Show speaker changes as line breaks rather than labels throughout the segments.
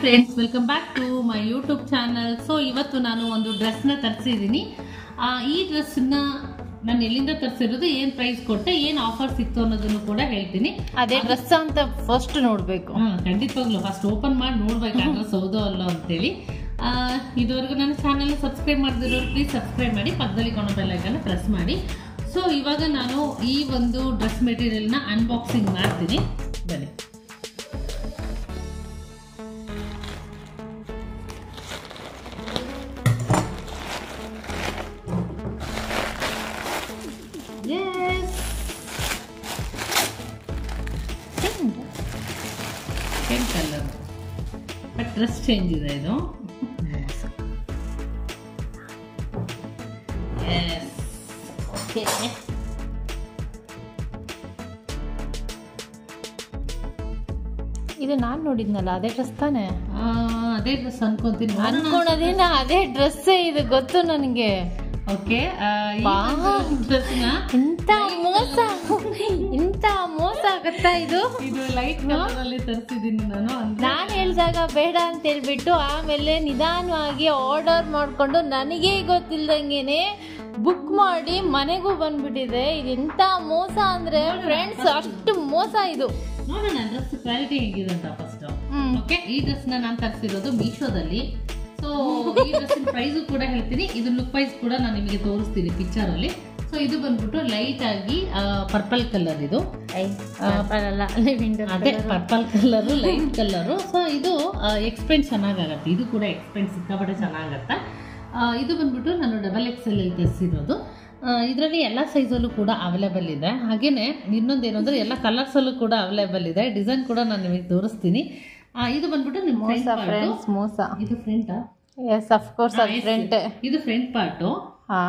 Friends welcome back to my YouTube channel so ಇವತ್ತು ನಾನು ಒಂದು ಡ್ರೆಸ್ನ ತರಿಸಿದ್ದೀನಿ ಈ ಡ್ರೆಸ್ನ ನಾನು ಎಲ್ಲಿಂದ ತರಿಸಿರೋದು ಏನು ಪ್ರೈಸ್ ಕೊಟ್ಟೆ ಏನು ಆಫರ್ ಸಿಕ್ತು ಅನ್ನೋದನ್ನು ಕೂಡ ಹೇಳ್ತೀನಿ
ಅದೇ ಡ್ರೆಸ್ ಅಂತ ಫಸ್ಟ್ ನೋಡ್ಬೇಕು
ಹಾ ಖಂಡಿತವಾಗ್ಲು ಫಸ್ಟ್ ಓಪನ್ ಮಾಡಿ ನೋಡ್ಬೇಕು ಆ ಡ್ರೆಸ್ ಹೌದೋ ಅಲ್ಲ ಅಂತೇಳಿ ಆ, ಇದುವರೆಗೂ ನನ್ನ ಚಾನಲ್ ಸಬ್ಸ್ಕ್ರೈಬ್ ಮಾಡದಿರೋರು ಪ್ಲೀಸ್ ಸಬ್ಸ್ಕ್ರೈಬ್ ಮಾಡಿ ಪಕ್ಕದಲ್ಲಿ ಕೊನೋ ಬೆಲ್ಲೈಕನ್ನ ಪ್ರೆಸ್ ಮಾಡಿ ಸೊ ಇವಾಗ ನಾನು ಈ ಒಂದು ಡ್ರೆಸ್ ಮೆಟೀರಿಯಲ್ನ ಅನ್ಬಾಕ್ಸಿಂಗ್ ಮಾಡ್ತೀನಿ ಬನ್ನಿ Yes. Same colour but dress change ಇದೆ ಇದು ಎಸ್ ಓಕೆ
ಇದು ನಾನ್ ನೋಡಿದ್ನಲ್ಲ ಅದೇ ಡ್ರೆಸ್ ತಾನೆ
ಅದೇ ಡ್ರೆಸ್ ಅನ್ಕೊಂತೀನಿ
ಅನ್ಕೊಳೋದೇನ ಅದೇ ಡ್ರೆಸ್ಸೇ ಇದು ಗೊತ್ತು ನನಗೆ
ಓಕೆ
ಬಾ.
ಡ್ರೆಸ್ನ
ಇಂಥ ಮೋಸ ಇಂಥ ಮೋಸ ಆಗತ್ತಾ ಇದು
ಇದು ಲೈಟ್ ಕಲರ್ ಅಲ್ಲಿ ತರಿಸಿದ್ದೀನಿ ನಾನು ಅಂದ್ರೆ
ನಾನು ಹೇಳ್ದಾಗ ಬೇಡ ಅಂತ ಹೇಳ್ಬಿಟ್ಟು ಆಮೇಲೆ ನಿಧಾನವಾಗಿ ಆರ್ಡರ್ ಮಾಡ್ಕೊಂಡು ನನಗೆ ಗೊತ್ತಿಲ್ದಂಗೆನೆ ಬುಕ್ ಮಾಡಿ ಮನೆಗೂ ಬಂದ್ಬಿಟ್ಟಿದೆ ಇದು ಎಂಥ ಮೋಸ ಅಂದ್ರೆ ಫ್ರೆಂಡ್ಸ್ ಅಷ್ಟು ಮೋಸ ಇದು
ನೋಡೋಣ ಡ್ರೆಸ್ ಕ್ವಾಲಿಟಿ ಹೇಗಿದೆ ಅಂತ ಫಸ್ಟ್
ಹ್ಮ್
ಓಕೆ ಈ ಡ್ರೆಸ್ ನ ನಾನು ತರಿಸಿರೋದು ಮೀಶೋದಲ್ಲಿ ಸೊ ಈ ಡ್ರೆಸ್ ಪ್ರೈಸ್ ಕೂಡ ಹೇಳ್ತೀನಿ ಇದು ಲುಕ್ ವೈಸ್ ಕೂಡ ನಾನು ನಿಮಗೆ ತೋರಿಸ್ತೀನಿ ಪಿಕ್ಚರ್ ಅಲ್ಲಿ ಸೊ ಇದು ಬಂದ್ಬಿಟ್ಟು ಲೈಟ್ ಆಗಿ ಪರ್ಪಲ್ ಕಲರ್ ಇದು ಅದೇ purple colour light colour so ಇದು ಎಕ್ಸ್ಪೆಂಡ್ ಚೆನ್ನಾಗಾಗತ್ತೆ ಇದು ಕೂಡ ಎಕ್ಸ್ಪೆಂಡ್ ಸಿಕ್ಕಾಪಟ್ಟೆ ಚೆನ್ನಾಗತ್ತೆ ಆ, ಇದು ಬಂದ್ಬಿಟ್ಟು ನಾನು ಡಬಲ್ ಎಕ್ಸ್ ಎಲ್ ತರಿಸಿರೋದು ಇದರಲ್ಲಿ ಎಲ್ಲ ಸೈಜಲ್ಲೂ ಕೂಡ ಅವೈಲೇಬಲ್ ಇದೆ ಹಾಗೇನೆ ಇನ್ನೊಂದೇನು ಅಂದರೆ ಎಲ್ಲ ಕಲರ್ಸಲ್ಲೂ ಕೂಡ ಅವೈಲೇಬಲ್ ಇದೆ ಡಿಸೈನ್ ಕೂಡ ನಾನು ನಿಮಗೆ ತೋರಿಸ್ತೀನಿ ಆ, ಇದು ಬಂದ್ಬಿಟ್ಟು ನಿಮ್ಮ
ಮೋಸ
ಫ್ರಂಟ್
ಫ್ರೆಂಡ್ಸ್ ಮೋಸ
ಇದು ಫ್ರಂಟಾ
ಎಸ್ ಅಫ್ಕೋರ್ಸ್ ಅದು ಫ್ರಂಟ್
ಇದು ಫ್ರಂಟ್ ಪಾರ್ಟು
ಹಾ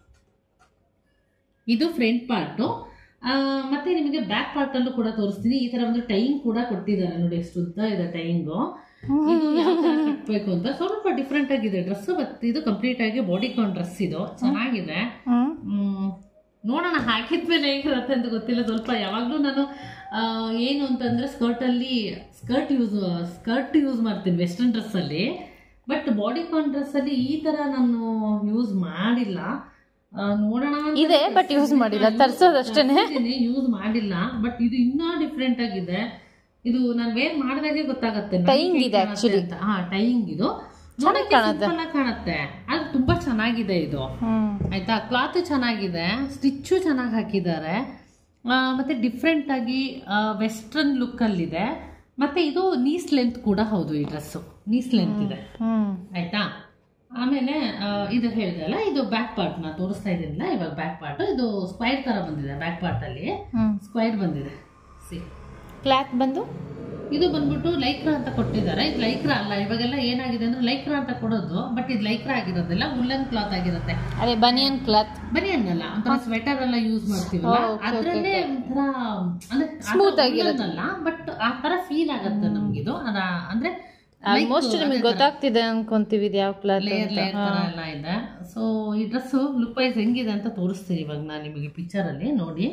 ಇದು ಫ್ರಂಟ್ ಪಾರ್ಟು ಮತ್ತೆ ನಿಮಗೆ ಬ್ಯಾಕ್ ಪಾರ್ಟ್ ಅಲ್ಲೂ ಕೂಡ ತೋರಿಸ್ತೀನಿ ಈ ತರ ಒಂದು ಟೈಮ್ ಕೂಡ ಕೊಟ್ಟಿದ್ದಾರೆ ನೋಡಿ ಎಷ್ಟು ಉದ್ದ ಇದೆ ಟೈಂಗು ಇದು ಯಾವ ತರ ಕಟ್ಬೇಕು ಅಂತ ಸ್ವಲ್ಪ ಡಿಫ್ರೆಂಟ್ ಆಗಿದೆ ಡ್ರೆಸ್ ಬಟ್ ಇದು ಕಂಪ್ಲೀಟ್ ಆಗಿ ಬಾಡಿ ಕಾನ್ ಡ್ರೆಸ್ ಇದು ಚೆನ್ನಾಗಿದೆ
ಹ್ಮ್
ಹ್ಮ್, ನೋಡೋಣ ಹಾಕಿದ್ಮೇಲೆ ಹೇಗಿರುತ್ತೆ ಅಂತ ಗೊತ್ತಿಲ್ಲ ಸ್ವಲ್ಪ ಯಾವಾಗಲೂ ನಾನು ಆ, ಏನು ಅಂತಂದ್ರೆ ಸ್ಕರ್ಟ್ ಅಲ್ಲಿ ಸ್ಕರ್ಟ್ ಯೂಸ್ ಸ್ಕರ್ಟ್ ಯೂಸ್ ಮಾಡ್ತೀನಿ ವೆಸ್ಟರ್ನ್ ಡ್ರೆಸ್ ಅಲ್ಲಿ ಬಟ್ ಬಾಡಿ ಕಾನ್ ಡ್ರೆಸ್ ಅಲ್ಲಿ ಈ ತರ ನಾನು ಯೂಸ್ ಮಾಡಿಲ್ಲ ಆ, ನೋಡೋಣ ಅಂತ
ಇದೆ ಬಟ್ ಯೂಸ್ ಮಾಡಿಲ್ಲ ತರ್ಸೋದಷ್ಟೇನೆ
ಯೂಸ್ ಮಾಡಿಲ್ಲ ಬಟ್ ಇದು ಇನ್ನೂ ಡಿಫ್ರೆಂಟ್ ಆಗಿದೆ ಇದು ನಾನು ವೇರ್ ಮಾಡಿದಾಗೆ ಗೊತ್ತಾಗತ್ತೆ
Tying ಇದೆ actually.
ಹಾ ಟೈಯಿಂಗ್ ಇದು ನೋಡಕ್ಕೆ simple ಆಗಿ ಕಾಣುತ್ತೆ ಅದು ತುಂಬಾ ಚೆನ್ನಾಗಿದೆ ಇದು
ಹ್ಮ್
ಆಯ್ತಾ ಕ್ಲಾತ್ ಚೆನ್ನಾಗಿದೆ ಸ್ಟಿಚ್ಚು ಚೆನ್ನಾಗಿ ಹಾಕಿದ್ದಾರೆ ಆ, ಮತ್ತೆ ಡಿಫ್ರೆಂಟ್ ಆಗಿ ವೆಸ್ಟರ್ನ್ ಲುಕ್ ಅಲ್ಲಿದೆ ಮತ್ತೆ ಇದು ನೀಸ್ ಲೆಂತ್ ಕೂಡ ಹೌದು ಈ ಡ್ರೆಸ್ಸು ನೀಸ್ ಲೆಂತ್ ಇದೆ
ಹ್ಮ್
ಆಯ್ತಾ ಆಮೇಲೆ ಆ, ಇದು ಹೇಳಿದಲ್ಲ ಇದು ಬ್ಯಾಕ್ ಪಾರ್ಟ್ ನಾ ತೋರಿಸ್ತಾ ಇದ್ದೀನಿಲ್ಲ ಇವಾಗ ಬ್ಯಾಕ್ ಪಾರ್ಟ್ ಇದು ಸ್ಕ್ವೈರ್ ತರ ಬಂದಿದೆ ಬ್ಯಾಕ್ ಪಾರ್ಟ್ ಅಲ್ಲಿ
ಹ್ಮ್
ಸ್ಕ್ವೈರ್ ಬಂದಿದೆ ಸಿ
ಕ್ಲಾತ್ ಬಂದು
ಇದು ಬಂದ್ಬಿಟ್ಟು ಲೈಕ್ರಾ ಅಂತ ಕೊಟ್ಟಿದ್ದಾರೆ ಇದು ಲೈಕ್ರಾ ಅಲ್ಲ ಇವಾಗೆಲ್ಲ ಏನಾಗಿದೆ ಅಂದ್ರೆ ಲೈಕ್ರಾ ಅಂತ ಕೊಡೋದು ಬಟ್ ಇದು ಲೈಕ್ರಾ ಆಗಿರೋದಿಲ್ಲ ವುಲ್ಲನ್ ಕ್ಲಾತ್ ಆಗಿರುತ್ತೆ
ಅದೇ ಬನಿಯನ್ ಕ್ಲಾತ್
ಬರೀ ಹಂಗಲ್ಲ ಒಂಥರ ಸ್ವೆಟರ್ ಎಲ್ಲ ಯೂಸ್ ಮಾಡ್ತೀವಲ್ಲ
ಓ, okay,
ಅದ್ರಲ್ಲೇ ಒಂಥರ ಅಂದ್ರೆ
Smooth ಆಗಿರುತ್ತೆ.
ಅಲ್ಲ ಬಟ್ ಆ ತರ ಫೀಲ್ ಆಗತ್ತೆ ನಮ್ಗಿದು ಅದ ಅಂದ್ರೆ
ಆಲ್ಮೋಸ್ಟ್ ನಿಮಗೆ ಗೊತ್ತಾಗ್ತಿದೆ ಅನ್ಕೊಂತೀವಿ ಇದು ಯಾವ ಕ್ಲಾತ್
ಲೇಯರ್ ಲೇಯರ್ ತರ ಎಲ್ಲ ಇದೆ ಸೊ ಈ ಡ್ರೆಸ್ ಲುಕ್ ವೈಸ್ ಹೆಂಗಿದೆ ಅಂತ ತೋರಿಸ್ತೀನಿ ಇವಾಗ ನಾನು ನಿಮಗೆ ಪಿಕ್ಚರ್ ಅಲ್ಲಿ ನೋಡಿ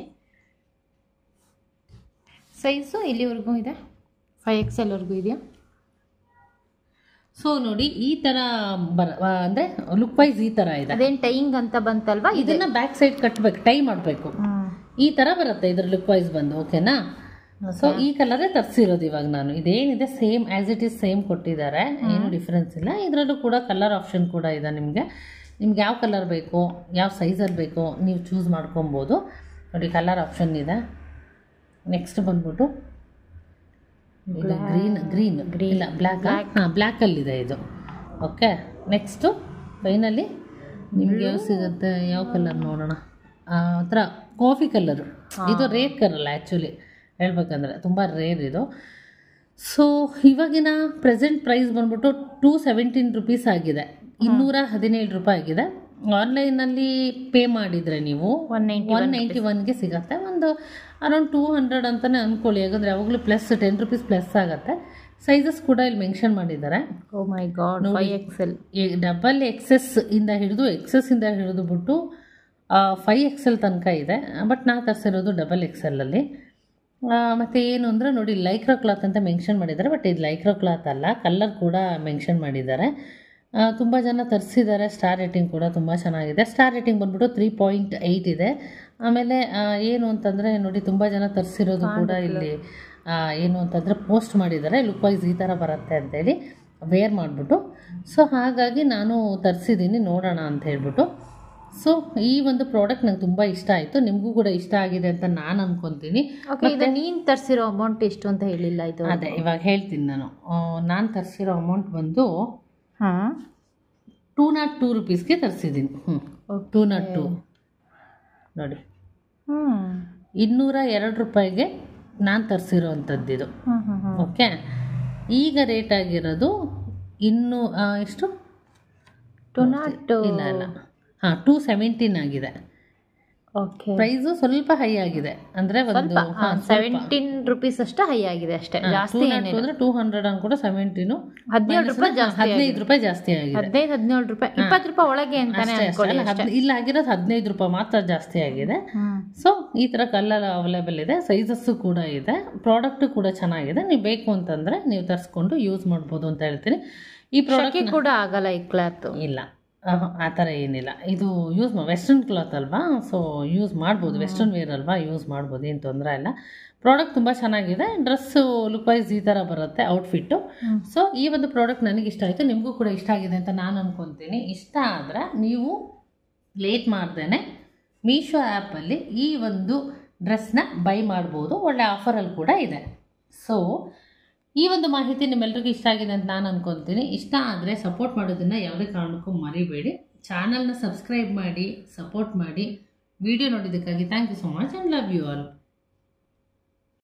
ಸೈಜು ಇಲ್ಲಿವರೆಗೂ ಇದೆ ಫೈವ್ ಎಕ್ಸ್ ಎಲ್ವರೆಗೂ ಇದೆಯಾ
ಸೊ ನೋಡಿ ಈ ತರ ಬರ ಆ, ಅಂದ್ರೆ ಲುಕ್ ವೈಸ್ ಈ ತರ ಇದೆ
ಅದೇನ್ ಟೈಯಿಂಗ್ ಅಂತ ಬಂತಲ್ವಾ ಇದೆ
ಇದನ್ನ ಬ್ಯಾಕ್ ಸೈಡ್ ಕಟ್ಬೇಕು ಟೈ ಮಾಡ್ಬೇಕು
ಹ್ಮ್
ಈ ತರ ಬರುತ್ತೆ ಇದ್ರ ಲುಕ್ ವೈಸ್ ಬಂದು ಓಕೆನಾ ಸೊ ಈ ಕಲರೇ ತರಿಸಿರೋದು ಇವಾಗ ನಾನು ಇದೇನಿದೆ same as it is same ಕೊಟ್ಟಿದ್ದಾರೆ ಏನು ಡಿಫ್ರೆನ್ಸ್ ಇಲ್ಲ ಇದರಲ್ಲೂ ಕೂಡ ಕಲರ್ ಆಪ್ಷನ್ ಕೂಡ ಇದೆ ನಿಮಗೆ ನಿಮ್ಗೆ ಯಾವ ಕಲರ್ ಬೇಕು ಯಾವ ಸೈಜಲ್ಲಿ ಬೇಕೋ ನೀವು ಚೂಸ್ ಮಾಡ್ಕೊಬೋದು ನೋಡಿ ಕಲರ್ ಆಪ್ಷನ್ ಇದೆ ನೆಕ್ಸ್ಟ್ ಬಂದ್ಬಿಟ್ಟು ಇದು ಗ್ರೀನ್ ಗ್ರೀನ್ ಇಲ್ಲ ಬ್ಲ್ಯಾಕ್ ಹಾಂ ಬ್ಲ್ಯಾಕಲ್ಲಿದೆ ಇದು ಓಕೆ ನೆಕ್ಸ್ಟು ಫೈನಲಿ ನಿಮ್ಗೆ ಯಾವ ಸಿಗುತ್ತೆ ಯಾವ ಕಲರ್ ನೋಡೋಣ ಆ, ಒಂಥರ ಕಾಫಿ ಕಲರು ಇದು ರೇರ್ ಕಲರ್ ಆ್ಯಕ್ಚುಲಿ ಹೇಳ್ಬೇಕಂದ್ರೆ ತುಂಬ ರೇರ್ ಇದು ಸೊ ಇವಾಗಿನ ಪ್ರೆಸೆಂಟ್ ಪ್ರೈಸ್ ಬಂದ್ಬಿಟ್ಟು ಟೂ ಸೆವೆಂಟೀನ್ ರುಪೀಸ್ ಆಗಿದೆ ಇನ್ನೂರ ಹದಿನೇಳು ರೂಪಾಯಿ ಆಗಿದೆ ಆನ್ಲೈನಲ್ಲಿ ಪೇ ಮಾಡಿದರೆ ನೀವು
ಒನ್ ನೈಂಟಿ
ಒನ್ ನೈಂಟಿ ಒನ್ಗೆ ಸಿಗತ್ತೆ ಒಂದು ಅರೌಂಡ್ ಟೂ ಹಂಡ್ರೆಡ್ ಅಂತಲೇ ಅಂದ್ಕೊಳ್ಳಿ ಯಾಕಂದರೆ ಯಾವಾಗಲೂ ಪ್ಲಸ್ ಟೆನ್ ರುಪೀಸ್ ಪ್ಲಸ್ ಆಗುತ್ತೆ ಸೈಜಸ್ ಕೂಡ ಇಲ್ಲಿ ಮೆನ್ಷನ್ ಮಾಡಿದ್ದಾರೆ
oh my God five X L
double XS ಇಂದ ಹಿಡಿದು ಎಕ್ಸೆಸ್ ಇಂದ ಹಿಡಿದು ಬಿಟ್ಟು ಫೈವ್ ಎಕ್ಸೆಲ್ ತನಕ ಇದೆ ಬಟ್ ನಾ ತರಿಸಿರೋದು ಡಬಲ್ ಎಕ್ಸೆಲ್ಲಲ್ಲಿ ಮತ್ತು ಏನು ಅಂದರೆ ನೋಡಿ ಲೈಕ್ರೋ ಕ್ಲಾತ್ ಅಂತ ಮೆನ್ಷನ್ ಮಾಡಿದ್ದಾರೆ ಬಟ್ ಇದು ಲೈಕ್ರೋ ಕ್ಲಾತ್ ಅಲ್ಲ ಕಲರ್ ಕೂಡ ಮೆನ್ಷನ್ ಮಾಡಿದ್ದಾರೆ ತುಂಬ ಜನ ತರಿಸಿದ್ದಾರೆ ಸ್ಟಾರ್ ರೇಟಿಂಗ್ ಕೂಡ ತುಂಬ ಚೆನ್ನಾಗಿದೆ ಸ್ಟಾರ್ ರೇಟಿಂಗ್ ಬಂದ್ಬಿಟ್ಟು ತ್ರೀ ಪಾಯಿಂಟ್ ಏಯ್ಟ್ ಇದೆ ಆಮೇಲೆ ಆ, ಏನು ಅಂತಂದರೆ ನೋಡಿ ತುಂಬ ಜನ ತರಿಸಿರೋದು ಕೂಡ ಇಲ್ಲಿ ಆ, ಏನು ಅಂತಂದರೆ ಪೋಸ್ಟ್ ಮಾಡಿದ್ದಾರೆ ಲುಕ್ ವೈಸ್ ಈ ಥರ ಬರುತ್ತೆ ಅಂತೇಳಿ ವೇರ್ ಮಾಡಿಬಿಟ್ಟು ಸೊ ಹಾಗಾಗಿ ನಾನು ತರಿಸಿದ್ದೀನಿ ನೋಡೋಣ ಅಂತ ಹೇಳ್ಬಿಟ್ಟು ಸೊ ಈ ಒಂದು ಪ್ರಾಡಕ್ಟ್ ನಂಗೆ ತುಂಬ ಇಷ್ಟ ಆಯಿತು ನಿಮಗೂ ಕೂಡ ಇಷ್ಟ ಆಗಿದೆ ಅಂತ ನಾನು ಅನ್ಕೊತೀನಿ
ಓಕೆ ಇದು ನೀನ್ ತರಿಸಿರೋ ಅಮೌಂಟ್ ಎಷ್ಟು ಅಂತ ಹೇಳಿಲ್ಲ ಇದು
ಅದೇ ಇವಾಗ ಹೇಳ್ತೀನಿ ನಾನು ನಾನು ತರಿಸಿರೋ ಅಮೌಂಟ್ ಬಂದು
ಹಾ
ಟೂ ನಾಟ್ ಟೂ ರುಪೀಸ್ಗೆ ತರಿಸಿದ್ದೀನಿ ಹ್ಞೂ ಟೂ ನಾಟ್ ಟೂ ನೋಡಿ
ಹ್ಮ್
ಇನ್ನೂರ ಎರಡು ರೂಪಾಯಿಗೆ ನಾನು ತರಿಸಿರೋ ಅಂಥದ್ದಿದು
ಹ್ಮ್ ಹ್ಮ್ ಹ್ಮ್
ಓಕೆ ಈಗ ರೇಟ್ ಆಗಿರೋದು ಇನ್ನೂ ಆ, ಎಷ್ಟು
ಟು ನಾಟ್
ಇಲ್ಲ ಇಲ್ಲ ಹಾಂ ಟೂ ಸೆವೆಂಟೀನ್ ಆಗಿದೆ
ಓಕೆ
ಪ್ರೈಸು ಸ್ವಲ್ಪ ಹೈ ಆಗಿದೆ ಅಂದರೆ ಒಂದು
ಸೆವೆಂಟೀನ್ ರುಪೀಸ್ ಅಷ್ಟೇ ಹೈ ಆಗಿದೆ ಅಷ್ಟೇ ಜಾಸ್ತಿ ಏನಿಲ್ಲ
ಅಂದರೆ ಟೂ ಹಂಡ್ರೆಡ್ ಅನ್ಕೊಡು ಸೆವೆಂಟೀನು
ಹದಿನೇಳು ರೂಪಾಯಿ ಜಾಸ್ತಿ
ಹದಿನೈದು ರೂಪಾಯಿ ಜಾಸ್ತಿ ಆಗಿದೆ
ಹದಿನೈದು ಹದಿನೇಳು ರೂಪಾಯಿ ಇಪ್ಪತ್ತು ರೂಪಾಯಿ ಒಳಗೆ ಅಂತಾನೆ
ಅಷ್ಟೇ ಅಷ್ಟೇ
ಅನ್ಕೊಳ್ಳಿ
ಅಲ್ಲ, ಹದ್- ಇಲ್ಲ ಆಗಿರೋದು ಹದಿನೈದು ರೂಪಾಯಿ ಮಾತ್ರ ಜಾಸ್ತಿ ಆಗಿದೆ
ಹ್ಮ್
ಸೊ ಈ ಥರ ಕಲ್ಲರ್ ಅವೈಲೇಬಲ್ ಇದೆ ಸೈಜಸ್ಸು ಕೂಡ ಇದೆ ಪ್ರಾಡಕ್ಟು ಕೂಡ ಚೆನ್ನಾಗಿದೆ ನೀವು ಬೇಕು ಅಂತಂದರೆ ನೀವು ತರಿಸ್ಕೊಂಡು ಯೂಸ್ ಮಾಡ್ಬೋದು ಅಂತ ಹೇಳ್ತೀನಿ ಈ ಪ್ರಾಡಕ್ಟ್
ಶೆಕೆ ಕೂಡ ಆಗಲ್ಲ ಈ ಕ್ಲಾತ್
ಇಲ್ಲ ಆಹ್, ಆ ಥರ ಏನಿಲ್ಲ ಇದು ಯೂಸ್ ಮಾ ವೆಸ್ಟರ್ನ್ ಕ್ಲಾತ್ ಅಲ್ವಾ ಸೊ ಯೂಸ್ ಮಾಡ್ಬೋದು ವೆಸ್ಟರ್ನ್ ವೇರ್ ಅಲ್ವಾ ಯೂಸ್ ಮಾಡ್ಬೋದು ಏನು ತೊಂದರೆ ಇಲ್ಲ ಪ್ರಾಡಕ್ಟ್ ತುಂಬ ಚೆನ್ನಾಗಿದೆ ಡ್ರೆಸ್ಸು ಲುಕ್ ವೈಸ್ ಈ ಥರ ಬರುತ್ತೆ ಔಟ್ಫಿಟ್ಟು
ಹ್ಮ್.
ಸೊ ಈ ಒಂದು ಪ್ರಾಡಕ್ಟ್ ನನಗೆ ಇಷ್ಟ ಆಯಿತು ನಿಮಗೂ ಕೂಡ ಇಷ್ಟ ಆಗಿದೆ ಅಂತ ನಾನು ಅನ್ಕೊತೀನಿ ಇಷ್ಟ ಆದರೆ ನೀವು ಲೇಟ್ ಮಾಡ್ದೇನೆ ಮೀಶೋ ಆ್ಯಪಲ್ಲಿ ಈ ಒಂದು ಡ್ರೆಸ್ನ ಬೈ ಮಾಡ್ಬೋದು ಒಳ್ಳೆ ಆಫರಲ್ಲಿ ಕೂಡ ಇದೆ ಸೊ ಈ ಒಂದು ಮಾಹಿತಿ ನಿಮ್ಮೆಲ್ರಿಗೂ ಇಷ್ಟ ಆಗಿದೆ ಅಂತ ನಾನು ಅನ್ಕೊತೀನಿ ಇಷ್ಟ ಆದರೆ ಸಪೋರ್ಟ್ ಮಾಡೋದನ್ನು ಯಾವುದೇ ಕಾರಣಕ್ಕೂ ಮರಿಬೇಡಿ ಚಾನಲ್ನ ಸಬ್ಸ್ಕ್ರೈಬ್ ಮಾಡಿ ಸಪೋರ್ಟ್ ಮಾಡಿ ವಿಡಿಯೋ ನೋಡಿದ್ದಕ್ಕಾಗಿ thank you so much and love you all